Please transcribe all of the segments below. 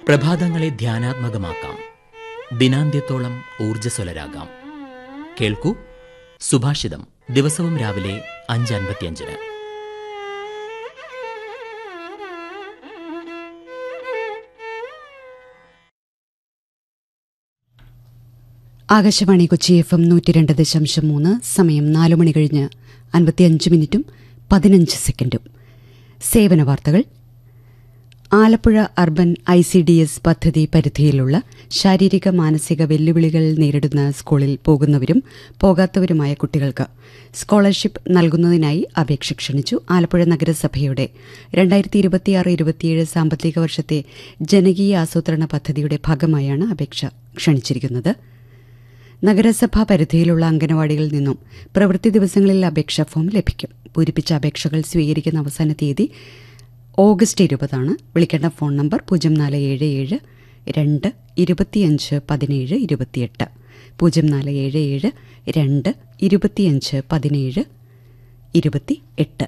പ്രഭാതങ്ങളെ ധ്യാനാത്മകമാക്കാം ദിനാന്ത്യത്തോളം ഊർജ്ജസ്വലരാകാം കേൾക്കൂ സുഭാഷിതം ദിവസവും രാവിലെ അഞ്ച് അൻപത്തിയഞ്ചിന് ആകാശവാണി കൊച്ചി എഫ് എം നൂറ്റി രണ്ട് ദശാംശം മൂന്ന് സമയം നാലു മണി കഴിഞ്ഞ് അൻപത്തിയഞ്ച് മിനിറ്റും പതിനഞ്ച് സെക്കൻഡും സേവന വാർത്തകൾ Alappuzha urban I C D S പദ്ധതി പരിധിയിലുള്ള ശാരീരിക മാനസിക വെല്ലുവിളികൾ നേരിടുന്ന സ്കൂളിൽ പോകുന്നവരും പോകാത്തവരുമായ കുട്ടികൾക്ക് സ്കോളർഷിപ്പ് നൽകുന്നതിനായി അപേക്ഷ ക്ഷണിച്ചു ആലപ്പുഴ നഗരസഭയുടെ രണ്ടായിരത്തി ഇരുപത്തിയാറ് ഇരുപത്തിയേഴ് സാമ്പത്തിക വർഷത്തെ ജനകീയ ആസൂത്രണ പദ്ധതിയുടെ ഭാഗമായാണ് അപേക്ഷ ക്ഷണിച്ചിരിക്കുന്നത് നഗരസഭാ പരിധിയിലുള്ള അംഗനവാടികളിൽ നിന്നും പ്രവൃത്തി ദിവസങ്ങളിൽ അപേക്ഷാ ഫോം ലഭിക്കും പൂരിപ്പിച്ച അപേക്ഷകൾ സ്വീകരിക്കുന്ന അവസാന തീയതി ഓഗസ്റ്റ് ഇരുപതാണ് വിളിക്കേണ്ട ഫോൺ നമ്പർ പൂജ്യം നാല് ഏഴ് ഏഴ് രണ്ട് ഇരുപത്തിയഞ്ച് പതിനേഴ് ഇരുപത്തിയെട്ട് പൂജ്യം നാല് ഏഴ് ഏഴ് രണ്ട് ഇരുപത്തിയഞ്ച് പതിനേഴ് ഇരുപത്തി എട്ട്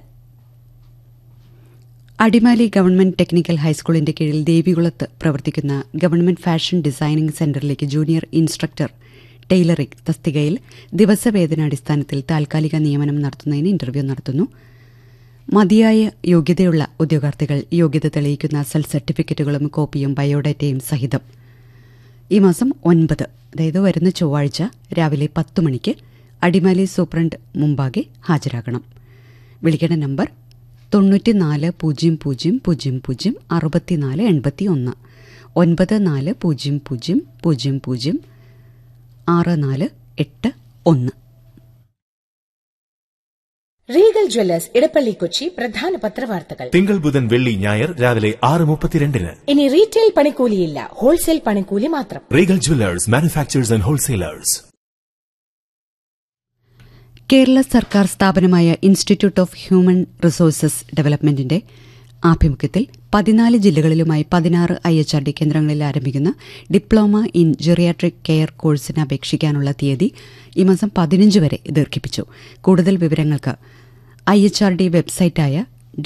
അടിമാലി ഗവൺമെന്റ് ടെക്നിക്കൽ ഹൈസ്കൂളിന്റെ കീഴിൽ ദേവികുളത്ത് പ്രവർത്തിക്കുന്ന ഗവൺമെന്റ് ഫാഷൻ ഡിസൈനിംഗ് സെന്ററിലേക്ക് ജൂനിയർ ഇൻസ്ട്രക്ടർ ടൈലറിംഗ് തസ്തികയിൽ ദിവസവേതനാടിസ്ഥാനത്തിൽ താൽക്കാലിക നിയമനം നടത്തുന്നതിന് ഇന്റർവ്യൂ നടത്തുന്നു മതിയായ യോഗ്യതയുള്ള ഉദ്യോഗാർത്ഥികൾ യോഗ്യത തെളിയിക്കുന്ന സെൽ സർട്ടിഫിക്കറ്റുകളും കോപ്പിയും ബയോഡാറ്റയും സഹിതം ഈ മാസം ഒൻപത് അതായത് വരുന്ന ചൊവ്വാഴ്ച രാവിലെ പത്ത് മണിക്ക് അടിമാലി സൂപ്രണ്ട് മുമ്പാകെ ഹാജരാകണം വിളിക്കേണ്ട നമ്പർ തൊണ്ണൂറ്റിനാല് പൂജ്യം പൂജ്യം പൂജ്യം പൂജ്യം അറുപത്തിനാല് എൺപത്തി ഒന്ന് ഒൻപത് നാല് പൂജ്യം പൂജ്യം പൂജ്യം പൂജ്യം ആറ് നാല് എട്ട് ഒന്ന് റീഗൽ ജ്വല്ലേഴ്സ് ഇടപ്പള്ളി കൊച്ചി പ്രധാന പത്രവാർത്തകൾ തിങ്കൾ ബുധൻ വെള്ളി ഞായർ രാവിലെ ആറ് മുപ്പത്തിരണ്ടിന് ഇനി റീറ്റെയിൽ പണിക്കൂലിയില്ല ഹോൾസെയിൽ പണിക്കൂലി മാത്രം Regal jewellers manufacturers and wholesalers Kerala സർക്കാർ സ്ഥാപനമായ ഇൻസ്റ്റിറ്റ്യൂട്ട് ഓഫ് ഹ്യൂമൻ റിസോഴ്സസ് ഡെവലപ്മെന്റിന്റെ ആഭിമുഖ്യത്തിൽ പതിനാല് ജില്ലകളിലുമായി പതിനാറ് ഐ എച്ച് ആർ ഡി കേന്ദ്രങ്ങളിൽ ആരംഭിക്കുന്ന ഡിപ്ലോമ ഇൻ ജെറിയാട്രിക് കെയർ കോഴ്സിന് അപേക്ഷിക്കാനുള്ള തീയതി ഈ മാസം പതിനഞ്ച് വരെ ദീർഘിപ്പിച്ചു കൂടുതൽ വിവരങ്ങൾക്ക് ഐ എച്ച് ആർ ഡി വെബ്സൈറ്റായ